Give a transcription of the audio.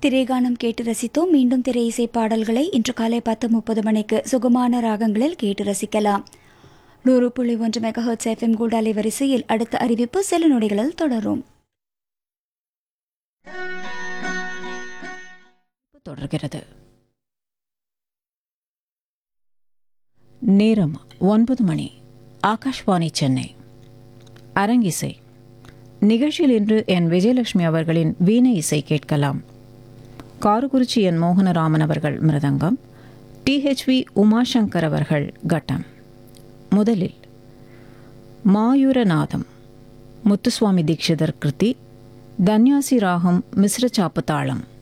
திரைகானம் கேட்டு ரசித்தோம் மீண்டும் திரை இசை பாடல்களை இன்று காலை பத்து முப்பது மணிக்கு சுகமான ராகங்களில் கேட்டு ரசிக்கலாம் நூறு புள்ளி ஒன்று மெகஹர்ட்ஸ் எஃப்எம் கூடாலை வரிசையில் அடுத்த அறிவிப்பு சில நொடிகளில் தொடரும் தொடர்கிறது நேரம் ஒன்பது மணி ஆகாஷ்வாணி சென்னை அரங்கிசை நிகழ்ச்சியில் இன்று என் விஜயலட்சுமி அவர்களின் வீணை இசை கேட்கலாம் காரகுறிச்சி என் மோகனராமன் அவர்கள் மிருதங்கம் டிஹெச்வி உமாசங்கர் அவர்கள் கட்டம் முதலில் மாயூரநாதம் முத்துசுவாமி தீட்சிதர் கிருதி தன்யாசி ராகம் மிஸ்ர சாப்பு தாளம்